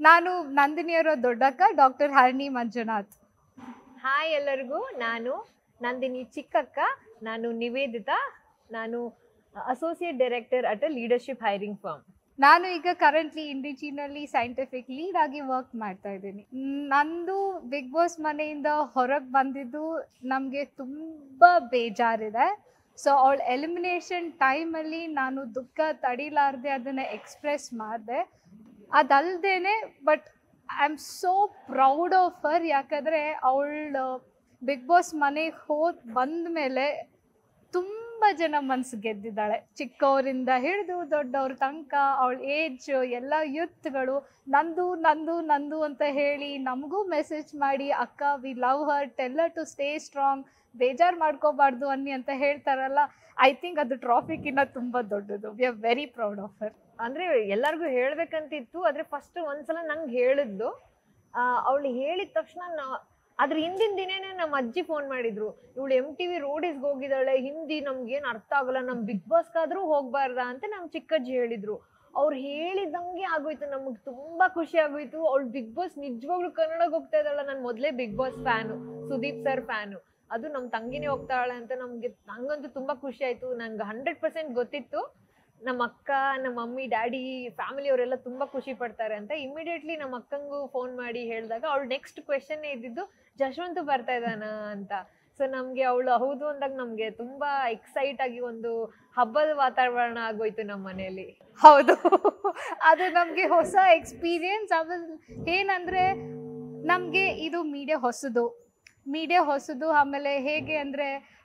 ನಾನು ನಂದಿನಿಯವರ ದೊಡ್ಡಕ್ಕ ಡಾಕ್ಟರ್ ಹರಣಿ ಮಂಜುನಾಥ್ ಹಾಯ್ ಎಲ್ಲರಿಗೂ ನಾನು ನಂದಿನಿ ಚಿಕ್ಕಕ್ಕ ನಾನು ನಿವೇದಿತಾ ನಾನು associate director at a leadership hiring firm ನಾನು ಈಗ ಕರೆಂಟ್ಲಿ ಇಂಡಿಜಿನಲ್ಲಿ ಸೈಂಟಿಫಿಕ್ ಲೀಡ್ ಆಗಿ ವರ್ಕ್ ಮಾಡ್ತಾ ಇದ್ದೀನಿ ನಂದು ಬಿಗ್ ಬಾಸ್ ಮನೆಯಿಂದ ಹೊರಗೆ ಬಂದಿದ್ದು ನಮಗೆ ತುಂಬ ಬೇಜಾರಿದೆ ಸೊ ಅವಳ ಎಲಿಮಿನೇಷನ್ ಟೈಮಲ್ಲಿ ನಾನು ದುಃಖ ತಡಿಲಾರ್ದೆ ಅದನ್ನು ಎಕ್ಸ್ಪ್ರೆಸ್ ಮಾಡಿದೆ ಅದಲ್ದೇನೆ but I am so proud of her ಯಾಕಂದರೆ ಅವಳು ಬಿಗ್ ಬಾಸ್ ಮನೆಗೆ ಹೋದ್ ಬಂದ ಮೇಲೆ ತುಂಬ ಜನ ಮನಸ್ಸು ಗೆದ್ದಿದ್ದಾಳೆ ಚಿಕ್ಕವರಿಂದ ಹಿಡಿದು ದೊಡ್ಡವ್ರ ತನಕ ಅವಳ ಏಜ್ ಎಲ್ಲ ಯೂತ್ಗಳು ನಂದು ನಂದು ನಂದು ಅಂತ ಹೇಳಿ ನಮಗೂ ಮೆಸೇಜ್ ಮಾಡಿ ಅಕ್ಕ we love her tell her to stay strong ಬೇಜಾರು ಮಾಡ್ಕೋಬಾರ್ದು ಅನ್ನಿ ಅಂತ ಹೇಳ್ತಾರಲ್ಲ ಐ ಥಿಂಕ್ ಅದು ಟ್ರಾಫಿಕ್ಕಿಂತ ತುಂಬ ದೊಡ್ಡದು we are very proud of her ಅಂದ್ರೆ ಎಲ್ಲರಿಗೂ ಹೇಳ್ಬೇಕಂತಿತ್ತು ಆದ್ರೆ ಫಸ್ಟ್ ಒಂದ್ಸಲ ನಂಗೆ ಹೇಳಿದ್ಲು ಅವಳು ಹೇಳಿದ ತಕ್ಷಣ ನಾ ಅದ್ರ ಹಿಂದಿನ ದಿನೇನೆ ನಮ್ಮ ಅಜ್ಜಿ ಫೋನ್ ಮಾಡಿದ್ರು ಇವಳು ಎಮ್ ಟಿ ವಿ ರೋಡಿಸ್ಗೆ ಹೋಗಿದ್ದಾಳೆ ಹಿಂದಿ ನಮ್ಗೇನು ಅರ್ಥ ಆಗಲ್ಲ ನಮ್ ಬಿಗ್ ಬಾಸ್ಗಾದ್ರೂ ಹೋಗ್ಬಾರ್ದಾ ಅಂತ ನಮ್ ಚಿಕ್ಕಜ್ಜಿ ಹೇಳಿದ್ರು ಅವ್ರು ಹೇಳಿದಂಗೆ ಆಗೋಯ್ತು ನಮಗೆ ತುಂಬಾ ಖುಷಿ ಆಗೋಯ್ತು ಅವಳು ಬಿಗ್ ಬಾಸ್ ನಿಜವಾಗ್ಲೂ ಕನ್ನಡಕ್ಕೆ ಹೋಗ್ತಾ ಇದ್ದಾಳ ನಾನು ಮೊದಲೇ big boss fan Sudeep sir fan ಅದು ನಮ್ಮ ತಂಗಿನೇ ಹೋಗ್ತಾಳೆ ಅಂತ ನಮ್ಗೆ ನಂಗಂತೂ ತುಂಬಾ ಖುಷಿ ಆಯ್ತು ನಂಗೆ ಹಂಡ್ರೆಡ್ ಪರ್ಸೆಂಟ್ ಗೊತ್ತಿತ್ತು ನಮ್ಮ ಅಕ್ಕ ನಮ್ಮ ಮಮ್ಮಿ ಡ್ಯಾಡಿ ಫ್ಯಾಮಿಲಿ ಅವರೆಲ್ಲ ತುಂಬಾ ಖುಷಿ ಪಡ್ತಾರೆ ಅಂತ ಇಮಿಡಿಯೇಟ್ಲಿ ನಮ್ಮ ಅಕ್ಕಂಗೂ ಫೋನ್ ಮಾಡಿ ಹೇಳಿದಾಗ ಅವಳು ನೆಕ್ಸ್ಟ್ ಕ್ವೆಶನ್ ಇದ್ದಿದ್ದು ಜಶ್ವಂತ್ ಬರ್ತಾ ಇದ್ದಾನ ಅಂತ ಸೊ ನಮ್ಗೆ ಅವಳು ಹೌದು ಅಂದಾಗ ನಮ್ಗೆ ತುಂಬಾ ಎಕ್ಸೈಟ್ ಆಗಿ ಒಂದು ಹಬ್ಬದ ವಾತಾವರಣ ಆಗೋಯ್ತು ನಮ್ಮ ಮನೆಯಲ್ಲಿ ಹೌದು ಅದು ನಮಗೆ ಹೊಸ ಎಕ್ಸ್ಪೀರಿಯನ್ಸ್ ಅದು ಏನಂದರೆ ನಮಗೆ ಇದು ಮೀಡಿಯಾ ಹೊಸದು ಮೀಡಿಯಾ ಹೊಸದು ಆಮೇಲೆ ಹೇಗೆ ಅಂದರೆ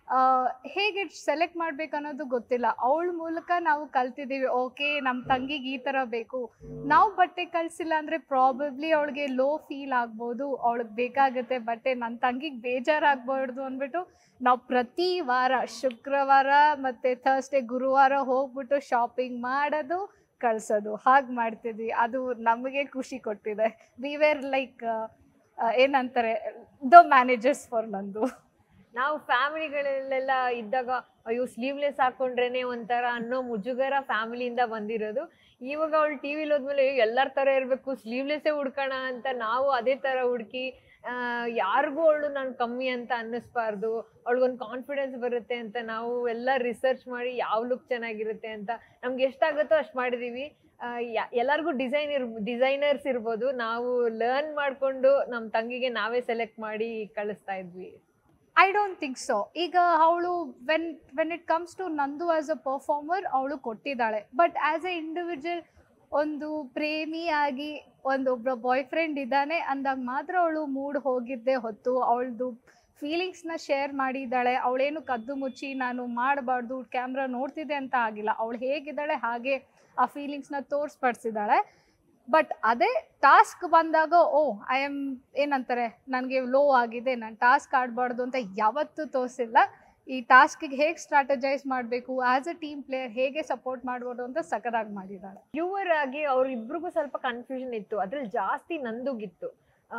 ಹೇಗೆ ಸೆಲೆಕ್ಟ್ ಮಾಡ್ಬೇಕು ಅನ್ನೋದು ಗೊತ್ತಿಲ್ಲ ಅವಳ ಮೂಲಕ ನಾವು ಕಲ್ತಿದ್ದೀವಿ ಓಕೆ ನಮ್ಮ ತಂಗಿಗೆ ಈ ಥರ ಬೇಕು ನಾವು ಬಟ್ಟೆ ಕಳಿಸಿಲ್ಲ ಅಂದರೆ ಪ್ರಾಬಬ್ಲಿ ಅವಳಿಗೆ ಲೋ ಫೀಲ್ ಆಗ್ಬೋದು ಅವಳಿಗೆ ಬೇಕಾಗುತ್ತೆ ಬಟ್ಟೆ ನನ್ನ ತಂಗಿಗೆ ಬೇಜಾರಾಗ್ಬಾರ್ದು ಅಂದ್ಬಿಟ್ಟು ನಾವು ಪ್ರತಿ ವಾರ ಶುಕ್ರವಾರ ಮತ್ತು ಥರ್ಸ್ಡೇ ಗುರುವಾರ ಹೋಗ್ಬಿಟ್ಟು ಶಾಪಿಂಗ್ ಮಾಡೋದು ಕಳ್ಸೋದು ಹಾಗೆ ಮಾಡ್ತಿದ್ವಿ ಅದು ನಮಗೆ ಖುಷಿ ಕೊಟ್ಟಿದೆ ವಿ ವೇರ್ ಲೈಕ್ ಏನಂತಾರೆ ದ ಮ್ಯಾನೇಜರ್ಸ್ ಫಾರ್ ನಂದು ನಾವು ಫ್ಯಾಮಿಲಿಗಳಲ್ಲೆಲ್ಲ ಇದ್ದಾಗ ಅಯ್ಯೋ ಸ್ಲೀವ್ಲೆಸ್ ಹಾಕೊಂಡ್ರೇನೆ ಒಂಥರ ಅನ್ನೋ ಮುಜುಗರ ಫ್ಯಾಮಿಲಿಯಿಂದ ಬಂದಿರೋದು ಇವಾಗ ಅವಳು ಟಿ ವಿಲಿ ಹೋದ್ಮೇಲೆ ಎಲ್ಲರ ಥರ ಇರಬೇಕು ಸ್ಲೀವ್ಲೆಸ್ಸೇ ಹುಡ್ಕೋಣ ಅಂತ ನಾವು ಅದೇ ಥರ ಹುಡುಕಿ ಯಾರಿಗೂ ಅವಳು ನಾನು ಕಮ್ಮಿ ಅಂತ ಅನ್ನಿಸ್ಬಾರ್ದು ಅವಳಿಗೊಂದು ಕಾನ್ಫಿಡೆನ್ಸ್ ಬರುತ್ತೆ ಅಂತ ನಾವು ಎಲ್ಲ ರಿಸರ್ಚ್ ಮಾಡಿ ಯಾವ ಲುಕ್ ಚೆನ್ನಾಗಿರುತ್ತೆ ಅಂತ ನಮ್ಗೆ ಎಷ್ಟಾಗುತ್ತೋ ಅಷ್ಟು ಮಾಡಿದ್ದೀವಿ ಆ, ಯ- ಎಲ್ಲರಿಗೂ ಡಿಸೈನ್ ಇರ್ ಡಿಸೈನರ್ಸ್ ಇರ್ಬೋದು ನಾವು ಲರ್ನ್ ಮಾಡಿಕೊಂಡು ನಮ್ಮ ತಂಗಿಗೆ ನಾವೇ ಸೆಲೆಕ್ಟ್ ಮಾಡಿ ಕಳಿಸ್ತಾ ಇದ್ವಿ ಐ ಡೋಂಟ್ ಥಿಂಕ್ ಸೊ ಈಗ ಅವಳು when when it comes to Nandu as a performer ಅವಳು ಕೊಟ್ಟಿದ್ದಾಳೆ ಬಟ್ ಆ್ಯಸ್ ಎ ಇಂಡಿವಿಜುವಲ್ ಒಂದು ಪ್ರೇಮಿಯಾಗಿ ಒಂದು ಒಬ್ಬ ಬಾಯ್ ಫ್ರೆಂಡ್ ಇದ್ದಾನೆ ಅಂದಾಗ ಮಾತ್ರ ಅವಳು ಮೂಡ್ ಹೋಗಿದ್ದೆ ಹೊತ್ತು ಅವಳದು ಫೀಲಿಂಗ್ಸ್ನ ಶೇರ್ ಮಾಡಿದ್ದಾಳೆ ಅವಳೇನು ಕದ್ದು ಮುಚ್ಚಿ ನಾನು ಮಾಡಬಾರ್ದು ಕ್ಯಾಮ್ರಾ ನೋಡ್ತಿದ್ದೆ ಅಂತ ಆಗಿಲ್ಲ ಅವಳು ಹೇಗಿದ್ದಾಳೆ ಹಾಗೆ ಆ ಫೀಲಿಂಗ್ಸ್ನ ತೋರಿಸ್ಪಡಿಸಿದ್ದಾಳೆ ಬಟ್ ಅದೇ ಟಾಸ್ಕ್ ಬಂದಾಗ ಓ ಐ ಆಮ್ ಏನಂತಾರೆ ನನಗೆ ಲೋ ಆಗಿದೆ ನಾನು ಟಾಸ್ಕ್ ಆಡಬಾರ್ದು ಅಂತ ಯಾವತ್ತೂ ತೋರಿಸಿಲ್ಲ ಈ ಟಾಸ್ಕಿಗೆ ಹೇಗೆ ಸ್ಟ್ರಾಟಜೈಸ್ ಮಾಡಬೇಕು ಆ್ಯಸ್ ಅ ಟೀಮ್ ಪ್ಲೇಯರ್ ಹೇಗೆ ಸಪೋರ್ಟ್ ಮಾಡ್ಬೋದು ಅಂತ ಸಖತ್ತಾಗಿ ಮಾಡಿದ್ದಾಳೆ ಪ್ಯೂರ್ ಆಗಿ ಅವ್ರಿಬ್ರಿಗೂ ಸ್ವಲ್ಪ ಕನ್ಫ್ಯೂಷನ್ ಇತ್ತು ಅದ್ರಲ್ಲಿ ಜಾಸ್ತಿ ನಂದುಗಿತ್ತು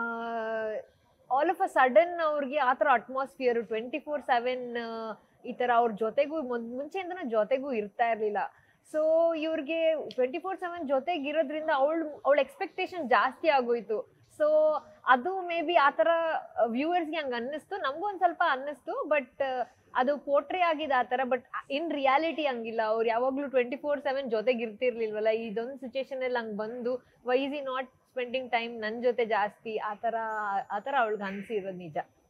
ಆಲ್ ಆಫ್ ಅ ಸಡನ್ ಅವ್ರಿಗೆ ಆ ಥರ ಅಟ್ಮಾಸ್ಫಿಯರ್ ಟ್ವೆಂಟಿ ಫೋರ್ ಸೆವೆನ್ ಈ ಥರ ಅವ್ರ ಜೊತೆಗೂ ಮೊದ್ ಮುಂಚೆಯಿಂದನೂ ಜೊತೆಗೂ ಇರ್ತಾ ಇರಲಿಲ್ಲ ಸೊ ಇವ್ರಿಗೆ ಟ್ವೆಂಟಿ ಫೋರ್ ಸೆವೆನ್ ಜೊತೆಗಿರೋದ್ರಿಂದ ಅವಳು ಅವಳ ಎಕ್ಸ್ಪೆಕ್ಟೇಷನ್ ಜಾಸ್ತಿ ಆಗೋಯ್ತು ಸೊ ಅದು ಮೇ ಬಿ ಆ ಥರ ವ್ಯೂವರ್ಸ್ಗೆ ಹಂಗೆ ಅನ್ನಿಸ್ತು ನಮಗೂ ಒಂದು ಸ್ವಲ್ಪ ಅನ್ನಿಸ್ತು ಬಟ್ ಅದು ಪೋಟ್ರಿ ಆಗಿದೆ ಆ ಥರ ಬಟ್ ಇನ್ ರಿಯಾಲಿಟಿ ಹಂಗಿಲ್ಲ ಅವ್ರು ಯಾವಾಗಲೂ ಟ್ವೆಂಟಿ ಫೋರ್ ಸೆವೆನ್ ಜೊತೆಗೆ ಇರ್ತಿರ್ಲಿಲ್ವಲ್ಲ ಇದೊಂದು ಸಿಚುವೇಶನಲ್ಲಿ ಹಂಗೆ ಬಂದು why is he not spending time ನನ್ನ ಜೊತೆ ಜಾಸ್ತಿ ಆ ಥರ ಆ ಥರ ಅವಳಿಗೆ ಅನಿಸಿರೋದು ನಿಜ